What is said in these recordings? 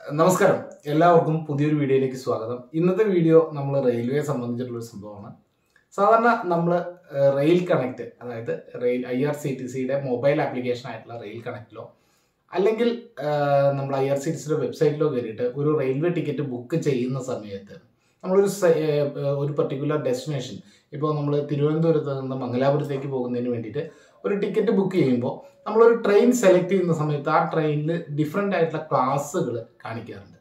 നമസ്കാരം എല്ലാവർക്കും പുതിയൊരു വീഡിയോയിലേക്ക് സ്വാഗതം ഇന്നത്തെ വീഡിയോ നമ്മൾ റെയിൽവേയെ സംബന്ധിച്ചിട്ടുള്ള ഒരു സംഭവമാണ് സാധാരണ നമ്മൾ റെയിൽ കണക്ട് അതായത് rail I R C T സിയുടെ മൊബൈൽ ആപ്ലിക്കേഷൻ ആയിട്ടുള്ള റെയിൽ കണക്റ്റിലോ അല്ലെങ്കിൽ നമ്മൾ ഐ ആർ സി ടി സിയുടെ വെബ്സൈറ്റിലോ കയറിയിട്ട് ഒരു റെയിൽവേ ടിക്കറ്റ് ബുക്ക് ചെയ്യുന്ന സമയത്ത് നമ്മളൊരു സ- ഏഹ് ഒരു പർട്ടിക്കുലർ ഡെസ്റ്റിനേഷൻ ഇപ്പോൾ നമ്മൾ തിരുവനന്തപുരത്ത് നിന്ന് മംഗലാപുരത്തേക്ക് പോകുന്നതിന് വേണ്ടിയിട്ട് ഒരു ടിക്കറ്റ് ബുക്ക് ചെയ്യുമ്പോൾ നമ്മളൊരു ട്രെയിൻ സെലക്ട് ചെയ്യുന്ന സമയത്ത് ആ ട്രെയിനിൽ ഡിഫറെൻ്റ് ആയിട്ടുള്ള ക്ലാസ്സുകൾ കാണിക്കാറുണ്ട്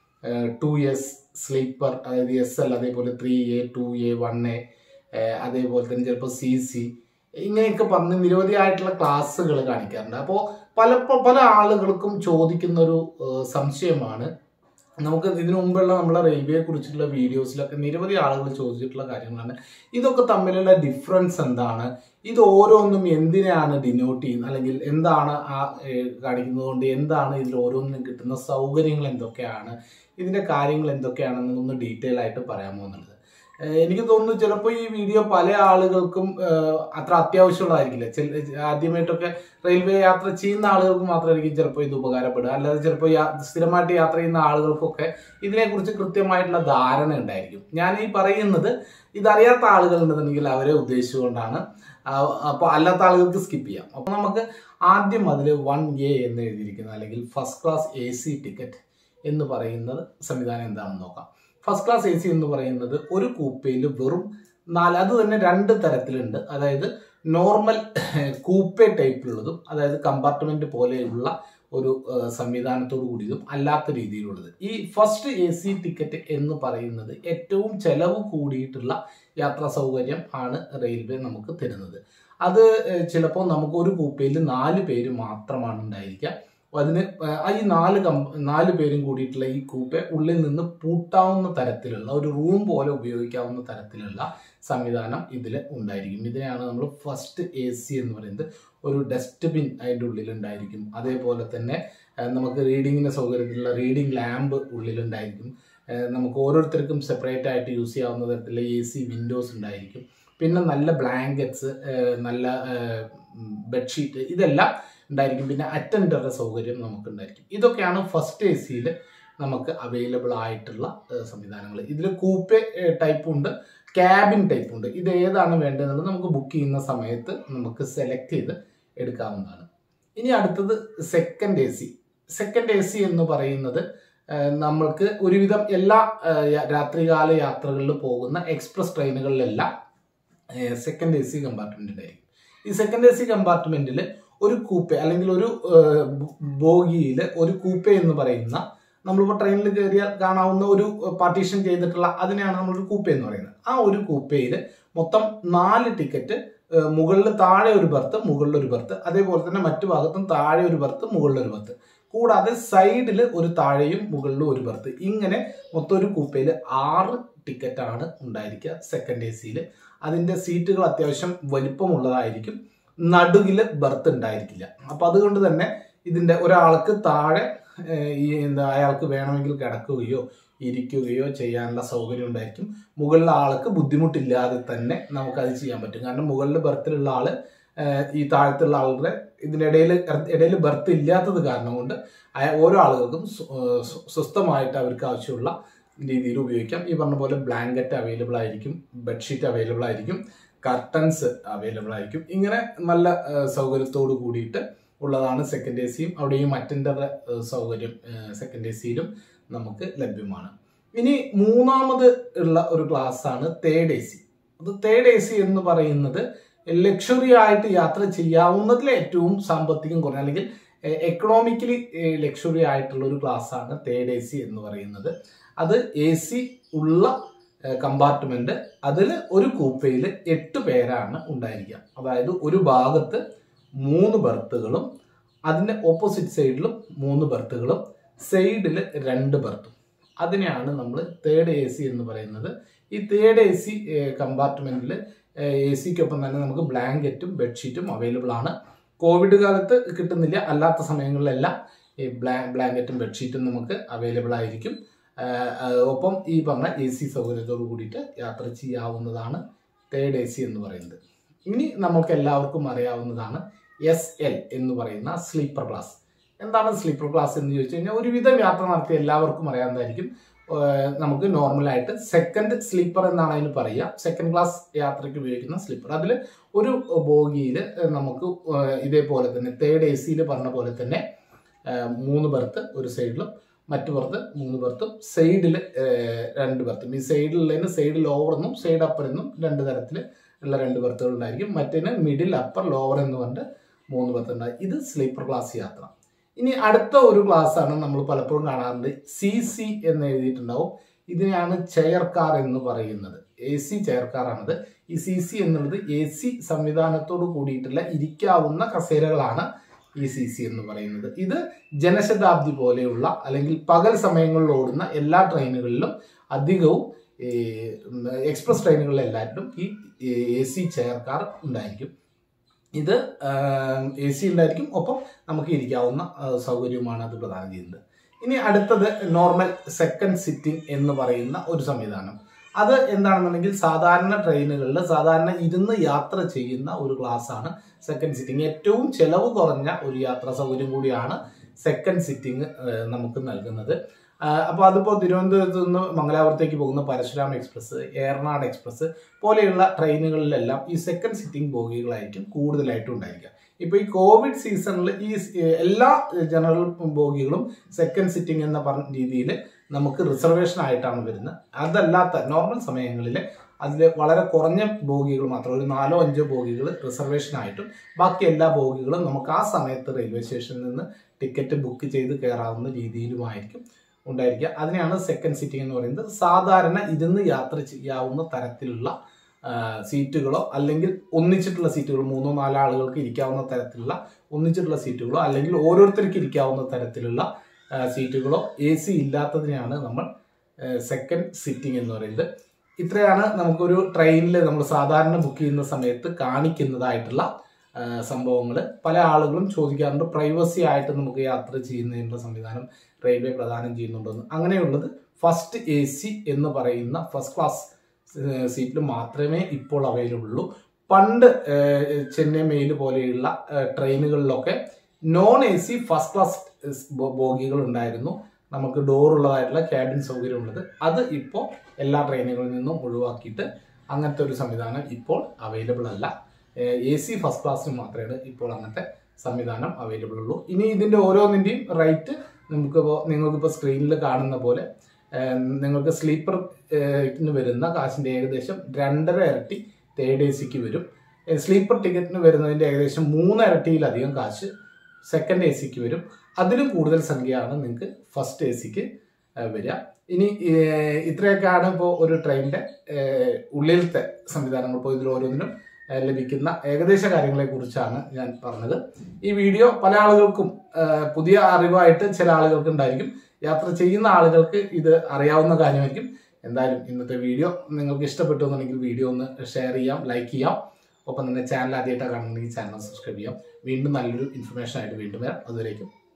ടു എസ് സ്ലീപ്പർ അതായത് എസ് എൽ അതേപോലെ three A two A one A അതേപോലെ തന്നെ ചിലപ്പോൾ സി സി ഇങ്ങനെയൊക്കെ പറഞ്ഞ് നിരവധി ആയിട്ടുള്ള ക്ലാസ്സുകൾ കാണിക്കാറുണ്ട് അപ്പോൾ പല പല ആളുകൾക്കും ചോദിക്കുന്ന ഒരു ഏഹ്, സംശയമാണ് നമുക്ക് ഇതിനു മുമ്പുള്ള നമ്മളെ റെയിൽവേയെ കുറിച്ചുള്ള വീഡിയോസിലൊക്കെ നിരവധി ആളുകൾ ചോദിച്ചിട്ടുള്ള കാര്യങ്ങളാണ് ഇതൊക്കെ തമ്മിലുള്ള ഡിഫറൻസ് എന്താണ് ഇത് ഓരോന്നും എന്തിനാണ് ഡിനോട്ട് ചെയ്യുന്നത് അല്ലെങ്കിൽ എന്താണ് ആ ഏഹ്, കാണിക്കുന്നത് കൊണ്ട് എന്താണ് ഇതിൽ ഓരോന്നിനും കിട്ടുന്ന സൗകര്യങ്ങൾ എന്തൊക്കെയാണ് ഇതിന്റെ കാര്യങ്ങൾ എന്തൊക്കെയാണെന്ന് ഒന്ന് ഡീറ്റെയിൽ ആയിട്ട് പറയാമോ എന്നുള്ളത് ഏഹ്, എനിക്ക് തോന്നുന്നു ചിലപ്പോൾ ഈ വീഡിയോ പല ആളുകൾക്കും ഏഹ്, അത്ര അത്യാവശ്യമുള്ളതായിരിക്കില്ല ചില ആദ്യമായിട്ടൊക്കെ റെയിൽവേ യാത്ര ചെയ്യുന്ന ആളുകൾക്ക് മാത്രമായിരിക്കും ചിലപ്പോൾ ഇത് ഉപകാരപ്പെടുക അല്ലാതെ ചിലപ്പോൾ യാ- സ്ഥിരമായിട്ട് യാത്ര ചെയ്യുന്ന ആളുകൾക്കൊക്കെ ഇതിനെക്കുറിച്ച് കൃത്യമായിട്ടുള്ള ധാരണ ഉണ്ടായിരിക്കും ഞാൻ ഈ പറയുന്നത് ഇതറിയാത്ത ആളുകൾ ഉണ്ടെന്നുണ്ടെങ്കിൽ അവരെ ഉദ്ദേശിച്ചുകൊണ്ടാണ് അപ്പോൾ അല്ലാത്ത ആളുകൾക്ക് സ്കിപ്പ് ചെയ്യാം അപ്പോൾ നമുക്ക് ആദ്യം അതിൽ വൺ എ എന്ന് എഴുതിയിരിക്കുന്ന അല്ലെങ്കിൽ first class A C ticket എന്ന് പറയുന്നത് സംവിധാനം എന്താണെന്ന് നോക്കാം ഫസ്റ്റ് ക്ലാസ് എ സി എന്ന് പറയുന്നത് ഒരു കൂപ്പയിൽ വെറും നാല് അത് തന്നെ രണ്ട് തരത്തിലുണ്ട് അതായത് നോർമൽ കൂപ്പെ ടൈപ്പിലുള്ളതും അതായത് കമ്പാർട്ട്മെന്റ് പോലെയുള്ള ഒരു ഏഹ്, സംവിധാനത്തോടു കൂടിയതും അല്ലാത്ത രീതിയിലുള്ളത് ഈ ഫസ്റ്റ് എ സി ടിക്കറ്റ് എന്ന് പറയുന്നത് ഏറ്റവും ചെലവ് കൂടിയിട്ടുള്ള യാത്രാ സൗകര്യം ആണ് റെയിൽവേ നമുക്ക് തരുന്നത് അത് ഏഹ്, ചിലപ്പോൾ നമുക്ക് ഒരു കൂപ്പയിൽ നാല് പേര് മാത്രമാണ് ഉണ്ടായിരിക്കുക അതിന് ഏഹ്, ആ ഈ നാല് കം നാല് പേരും കൂടിയിട്ടുള്ള ഈ കൂപ്പെ ഉള്ളിൽ നിന്ന് പൂട്ടാവുന്ന തരത്തിലുള്ള ഒരു റൂം പോലെ ഉപയോഗിക്കാവുന്ന തരത്തിലുള്ള സംവിധാനം ഇതിൽ ഉണ്ടായിരിക്കും ഇതിനെയാണ് നമ്മൾ ഫസ്റ്റ് എ സി എന്ന് പറയുന്നത് ഒരു ഡസ്റ്റ്ബിൻ അതിൻ്റെ ഉള്ളിൽ ഉണ്ടായിരിക്കും അതേപോലെ തന്നെ ഏഹ്, നമുക്ക് റീഡിങ്ങിന് സൗകര്യത്തിലുള്ള റീഡിംഗ് ലാമ്പ് ഉള്ളിലുണ്ടായിരിക്കും ഏഹ്, നമുക്ക് ഓരോരുത്തർക്കും സെപ്പറേറ്റ് ആയിട്ട് യൂസ് ചെയ്യാവുന്ന തരത്തിലുള്ള എ സി വിൻഡോസ് ഉണ്ടായിരിക്കും പിന്നെ നല്ല ബ്ലാങ്കറ്റ്സ് നല്ല ബെഡ്ഷീറ്റ് ഇതെല്ലാം ഉണ്ടായിരിക്കും പിന്നെ അറ്റൻഡറുടെ സൗകര്യം നമുക്ക് ഉണ്ടായിരിക്കും ഇതൊക്കെയാണ് ഫസ്റ്റ് എ സിയിൽ നമുക്ക് അവൈലബിൾ ആയിട്ടുള്ള ഏഹ്, സംവിധാനങ്ങൾ ഇതിൽ കൂപ്പെ ടൈപ്പ് ഉണ്ട് ക്യാബിൻ ടൈപ്പ് ഉണ്ട് ഇത് ഏതാണ് വേണ്ടതെന്നുള്ളത് നമുക്ക് ബുക്ക് ചെയ്യുന്ന സമയത്ത് നമുക്ക് സെലക്ട് ചെയ്ത് എടുക്കാവുന്നതാണ് ഇനി അടുത്തത് second A C second A C എന്ന് പറയുന്നത് ഏഹ്, നമ്മൾക്ക് ഒരുവിധം എല്ലാ ഏഹ്, യാ- രാത്രികാല യാത്രകളിൽ പോകുന്ന എക്സ്പ്രസ് ട്രെയിനുകളിലെല്ലാം സെക്കൻഡ് എ സി കമ്പാർട്ട്മെന്റ് ഉണ്ടായിരിക്കും ഈ സെക്കൻഡ് എ സി കമ്പാർട്ട്മെന്റിൽ ഒരു കൂപ്പെ അല്ലെങ്കിൽ ഒരു ബോഗിയിൽ ഒരു കൂപ്പെ എന്ന് പറയുന്ന നമ്മളിപ്പോൾ ട്രെയിനിൽ കയറിയാൽ കാണാവുന്ന ഒരു പാർട്ടീഷൻ ചെയ്തിട്ടുള്ള അതിനെയാണ് നമ്മളൊരു കൂപ്പെ എന്ന് പറയുന്നത് ആ ഒരു കൂപ്പയിൽ മൊത്തം നാല് ടിക്കറ്റ് മുകളിൽ താഴെ ഒരു ബർത്ത് മുകളിൽ ഒരു ബർത്ത് അതേപോലെ തന്നെ മറ്റു ഭാഗത്തും താഴെ ഒരു ബർത്ത് മുകളിൽ ഒരു ബർത്ത് കൂടാതെ സൈഡിൽ ഒരു താഴെയും മുകളിലും ഒരു ബർത്ത് ഇങ്ങനെ മൊത്തം ഒരു കൂപ്പയിൽ ആറ് ടിക്കറ്റാണ് ഉണ്ടായിരിക്കുക സെക്കൻഡ് എ സിയിൽ അതിൻ്റെ സീറ്റുകൾ അത്യാവശ്യം വലിപ്പമുള്ളതായിരിക്കും നടുകിൽ ബർത്ത് ഉണ്ടായിരിക്കില്ല അപ്പം അതുകൊണ്ട് തന്നെ ഇതിൻ്റെ ഒരാൾക്ക് താഴെ ഏഹ്, ഈ എന്താ അയാൾക്ക് വേണമെങ്കിൽ കിടക്കുകയോ ഇരിക്കുകയോ ചെയ്യാനുള്ള സൗകര്യം ഉണ്ടായിരിക്കും മുകളിലെ ആൾക്ക് ബുദ്ധിമുട്ടില്ലാതെ തന്നെ നമുക്കത് ചെയ്യാൻ പറ്റും കാരണം മുകളിൽ ബർത്തിലുള്ള ആള് ഏഹ്, ഈ താഴത്തുള്ള ആളുടെ ഇതിനിടയിൽ ഇടയിൽ ബർത്ത് ഇല്ലാത്തത് കാരണം കൊണ്ട് അയ- ഓരോ ആളുകൾക്കും സ്വ- ഏഹ് സ്വ- സ്വസ്ഥമായിട്ട് അവർക്ക് ആവശ്യമുള്ള രീതിയിൽ ഉപയോഗിക്കാം ഈ പറഞ്ഞ പോലെ ബ്ലാങ്കറ്റ് അവൈലബിൾ ആയിരിക്കും ബെഡ്ഷീറ്റ് അവൈലബിൾ ആയിരിക്കും കർട്ടൻസ് അവൈലബിൾ ആയിരിക്കും ഇങ്ങനെ നല്ല ഏഹ്, സൗകര്യത്തോട് കൂടിയിട്ട് ഉള്ളതാണ് സെക്കൻഡ് എ സിയും അവിടെയും അറ്റൻഡറുടെ ഏഹ്, സൗകര്യം സെക്കൻഡ് എ സിയിലും നമുക്ക് ലഭ്യമാണ് ഇനി മൂന്നാമത് ഉള്ള ഒരു ക്ലാസ് ആണ് തേർഡ് എ സി അത് തേർഡ് എ സി എന്ന് പറയുന്നത് ലക്ഷറി ആയിട്ട് യാത്ര ചെയ്യാവുന്നതിൽ ഏറ്റവും സാമ്പത്തികം കുറഞ്ഞ അല്ലെങ്കിൽ എക്കണോമിക്കലി ലക്ഷറി ആയിട്ടുള്ള ഒരു ക്ലാസ് ആണ് തേർഡ് എ സി എന്ന് പറയുന്നത് അത് എ സി ഉള്ള കമ്പാർട്ട്മെന്റ് അതിൽ ഒരു കൂപ്പയിൽ എട്ട് പേരാണ് ഉണ്ടായിരിക്കുക അതായത് ഒരു ഭാഗത്ത് മൂന്ന് ബർത്തുകളും അതിന്റെ ഓപ്പോസിറ്റ് സൈഡിലും മൂന്ന് ബർത്തുകളും സൈഡിൽ രണ്ട് ബർത്തും അതിനെയാണ് നമ്മൾ തേർഡ് എ സി എന്ന് പറയുന്നത് ഈ തേർഡ് എ സി കമ്പാർട്ട്മെന്റിൽ എ സിക്കൊപ്പം തന്നെ നമുക്ക് ബ്ലാങ്കറ്റും ബെഡ്ഷീറ്റും അവൈലബിൾ ആണ് കോവിഡ് കാലത്ത് കിട്ടുന്നില്ല അല്ലാത്ത സമയങ്ങളിലെല്ലാം ഈ ബ്ലാ ബ്ലാങ്കറ്റും ബെഡ്ഷീറ്റും നമുക്ക് അവൈലബിൾ ആയിരിക്കും ആഹ് ആഹ് ഒപ്പം ഈ പറഞ്ഞ എ സി സൗകര്യത്തോട് കൂടിയിട്ട് യാത്ര ചെയ്യാവുന്നതാണ് തേർഡ് എ സി എന്ന് പറയുന്നത് ഇനി നമുക്ക് എല്ലാവർക്കും അറിയാവുന്നതാണ് എസ് എൽ എന്ന് പറയുന്ന സ്ലീപ്പർ ക്ലാസ് എന്താണ് സ്ലീപ്പർ ക്ലാസ് എന്ന് ചോദിച്ചു കഴിഞ്ഞാൽ ഒരുവിധം യാത്ര നടത്തിയ എല്ലാവർക്കും അറിയാവുന്നതായിരിക്കും ഏഹ് നമുക്ക് നോർമലായിട്ട് സെക്കൻഡ് സ്ലീപ്പർ എന്നാണ് അതിന് പറയുക സെക്കൻഡ് ക്ലാസ് യാത്രയ്ക്ക് ഉപയോഗിക്കുന്ന സ്ലീപ്പർ അതിൽ ഒരു ബോഗിയിൽ നമുക്ക് ഏഹ് ഇതേപോലെ തന്നെ തേർഡ് എ സിയിൽ പറഞ്ഞ പോലെ തന്നെ ഏഹ് മൂന്ന് ബർത്ത് ഒരു സൈഡിലും മറ്റു പുറത്ത് മൂന്ന് ബർത്തും സൈഡിൽ രണ്ട് ബർത്തും ഈ സൈഡിലുള്ളതിന് സൈഡ് ലോവർ എന്നും സൈഡ് അപ്പർ എന്നും രണ്ട് തരത്തിൽ ഉള്ള രണ്ട് ബർത്തുകൾ ഉണ്ടായിരിക്കും മറ്റേന് മിഡിൽ അപ്പർ ലോവർ എന്ന് പറഞ്ഞിട്ട് മൂന്ന് ബർത്ത് ഉണ്ടാകും ഇത് സ്ലീപ്പർ ക്ലാസ് യാത്ര ഇനി അടുത്ത ഒരു ക്ലാസ് ആണ് നമ്മൾ പലപ്പോഴും കാണാറുണ്ട് സി സി എന്ന് എഴുതിയിട്ടുണ്ടാവും ഇതിനെയാണ് ചെയർ കാർ എന്ന് പറയുന്നത് എ സി ചെയർ കാറാണിത് ഈ സി സി എന്നുള്ളത് എ സി സംവിധാനത്തോട് കൂടിയിട്ടുള്ള ഇരിക്കാവുന്ന കസേരകളാണ് ഈ സി സി എന്ന് പറയുന്നത് ഇത് ജനശതാബ്ദി പോലെയുള്ള അല്ലെങ്കിൽ പകൽ സമയങ്ങളിൽ ഓടുന്ന എല്ലാ ട്രെയിനുകളിലും അധികവും ഈ എക്സ്പ്രസ് ട്രെയിനുകളിൽ എല്ലാവരും ഈ എ സി ചെയർ കാർ ഉണ്ടായിരിക്കും ഇത് എ സി ഉണ്ടായിരിക്കും ഒപ്പം നമുക്ക് ഇരിക്കാവുന്ന ആ, സൗകര്യവുമാണ് അത് പ്രദാനം ചെയ്യുന്നത് ഇനി അടുത്തത് നോർമൽ സെക്കൻഡ് സിറ്റിംഗ് എന്ന് പറയുന്ന ഒരു സംവിധാനം അത് എന്താണെന്നുണ്ടെങ്കിൽ സാധാരണ ട്രെയിനുകളിൽ സാധാരണ ഇരുന്ന് യാത്ര ചെയ്യുന്ന ഒരു ക്ലാസ് ആണ് സെക്കൻഡ് സിറ്റിംഗ് ഏറ്റവും ചെലവ് കുറഞ്ഞ ഒരു യാത്രാ സൗകര്യം കൂടിയാണ് സെക്കൻഡ് സിറ്റിംഗ് നമുക്ക് നൽകുന്നത് അപ്പോൾ അതിപ്പോൾ തിരുവനന്തപുരത്ത് നിന്ന് മംഗലാപുരത്തേക്ക് പോകുന്ന പരശുരാം എക്സ്പ്രസ് ഏറനാട് എക്സ്പ്രസ് പോലെയുള്ള ട്രെയിനുകളിലെല്ലാം ഈ സെക്കൻഡ് സിറ്റിംഗ് ബോഗികളായിരിക്കും കൂടുതലായിട്ടും ഉണ്ടായിരിക്കുക ഇപ്പോൾ ഈ കോവിഡ് സീസണിൽ ഈ സ്- എല്ലാ ജനറൽ ബോഗികളും സെക്കൻഡ് സിറ്റിംഗ് എന്ന പറഞ്ഞ രീതിയിൽ നമുക്ക് റിസർവേഷൻ ആയിട്ടാണ് വരുന്നത് അതല്ലാത്ത നോർമൽ സമയങ്ങളിൽ അതിൽ വളരെ കുറഞ്ഞ ബോഗികൾ മാത്രം ഒരു നാലോ അഞ്ചോ ബോഗികൾ റിസർവേഷൻ ആയിട്ടും ബാക്കി എല്ലാ ബോഗികളും നമുക്ക് ആ സമയത്ത് റെയിൽവേ സ്റ്റേഷനിൽ നിന്ന് ടിക്കറ്റ് ബുക്ക് ചെയ്ത് കയറാവുന്ന രീതിയിലുമായിരിക്കും ഉണ്ടായിരിക്കുക അതിനെയാണ് സെക്കൻഡ് സിറ്റിംഗ് എന്ന് പറയുന്നത് സാധാരണ ഇരുന്ന് യാത്ര ചെയ്യാവുന്ന തരത്തിലുള്ള ആ, സീറ്റുകളോ അല്ലെങ്കിൽ ഒന്നിച്ചിട്ടുള്ള സീറ്റുകൾ മൂന്നോ നാലോ ആളുകൾക്ക് ഇരിക്കാവുന്ന തരത്തിലുള്ള ഒന്നിച്ചിട്ടുള്ള സീറ്റുകളോ അല്ലെങ്കിൽ ഓരോരുത്തർക്ക് ഇരിക്കാവുന്ന തരത്തിലുള്ള ആ, സീറ്റുകളോ എ സി ഇല്ലാത്തതിനെയാണ് നമ്മൾ സെക്കൻഡ് സിറ്റിംഗ് എന്ന് പറയുന്നത് ഇത്രയാണ് നമുക്കൊരു ട്രെയിനിൽ നമ്മൾ സാധാരണ ബുക്ക് ചെയ്യുന്ന സമയത്ത് കാണിക്കുന്നതായിട്ടുള്ള സംഭവങ്ങൾ പല ആളുകളും ചോദിക്കാറുണ്ട് പ്രൈവസി ആയിട്ട് നമുക്ക് യാത്ര ചെയ്യുന്നതിനുള്ള സംവിധാനം റെയിൽവേ പ്രദാനം ചെയ്യുന്നുണ്ടെന്ന് അങ്ങനെയുള്ളത് ഫസ്റ്റ് എ സി എന്ന് പറയുന്ന ഫസ്റ്റ് ക്ലാസ് സീറ്റിൽ മാത്രമേ ഇപ്പോൾ അവൈലബിൾ ഉള്ളൂ പണ്ട് ഏഹ്, ചെന്നൈ മെയിൽ പോലെയുള്ള ഏഹ്, ട്രെയിനുകളിലൊക്കെ non A C first class ബോഗികൾ ഉണ്ടായിരുന്നു നമുക്ക് ഡോർ ഉള്ളതായിട്ടുള്ള ക്യാബിൻ സൗകര്യം ഉള്ളത് അത് ഇപ്പോൾ എല്ലാ ട്രെയിനുകളിൽ നിന്നും ഒഴിവാക്കിയിട്ട് അങ്ങനത്തെ ഒരു സംവിധാനം ഇപ്പോൾ അവൈലബിൾ അല്ല എ സി ഫസ്റ്റ് ക്ലാസ്സിന് മാത്രമേ ഇപ്പോൾ അങ്ങനത്തെ സംവിധാനം അവൈലബിൾ ഉള്ളൂ ഇനി ഇതിൻ്റെ ഓരോന്നിൻ്റെയും റേറ്റ് നമുക്കിപ്പോൾ നിങ്ങൾക്കിപ്പോൾ സ്ക്രീനിൽ കാണുന്ന പോലെ ഏഹ്, നിങ്ങൾക്ക് സ്ലീപ്പർ ന് വരുന്ന കാശിൻ്റെ ഏകദേശം രണ്ടര ഇരട്ടി തേർഡ് എ സിക്ക് വരും സ്ലീപ്പർ ടിക്കറ്റിന് വരുന്നതിൻ്റെ ഏകദേശം മൂന്ന് ഇരട്ടിയിലധികം കാശ് സെക്കൻഡ് എ സിക്ക് വരും അതിലും കൂടുതൽ സംഖ്യയാണ് നിങ്ങൾക്ക് ഫസ്റ്റ് എ സിക്ക് വരിക ഇനി ഏഹ്, ഇത്രയൊക്കെയാണ് ഇപ്പോൾ ഒരു ട്രെയിനിൻ്റെ ഉള്ളിലത്തെ സംവിധാനങ്ങൾ ഇപ്പോൾ ഇതിൽ ഓരോന്നിനും ഏഹ്, ലഭിക്കുന്ന ഏകദേശ കാര്യങ്ങളെ കുറിച്ചാണ് ഞാൻ പറഞ്ഞത് ഈ വീഡിയോ പല ആളുകൾക്കും ഏഹ്, പുതിയ അറിവായിട്ട് ചില ആളുകൾക്ക് ഉണ്ടായിരിക്കും യാത്ര ചെയ്യുന്ന ആളുകൾക്ക് ഇത് അറിയാവുന്ന കാര്യമായിരിക്കും എന്തായാലും ഇന്നത്തെ വീഡിയോ നിങ്ങൾക്ക് ഇഷ്ടപ്പെട്ടു എന്നുണ്ടെങ്കിൽ വീഡിയോ ഒന്ന് ഷെയർ ചെയ്യാം ലൈക്ക് ചെയ്യാം ഒപ്പം തന്നെ ചാനൽ ആദ്യമായിട്ടാണ് കാണുന്നുണ്ടെങ്കിൽ ചാനൽ സബ്സ്ക്രൈബ് ചെയ്യാം വീണ്ടും നല്ലൊരു ഇൻഫർമേഷൻ ആയിട്ട് വീണ്ടും വരാം അതുവരേക്കും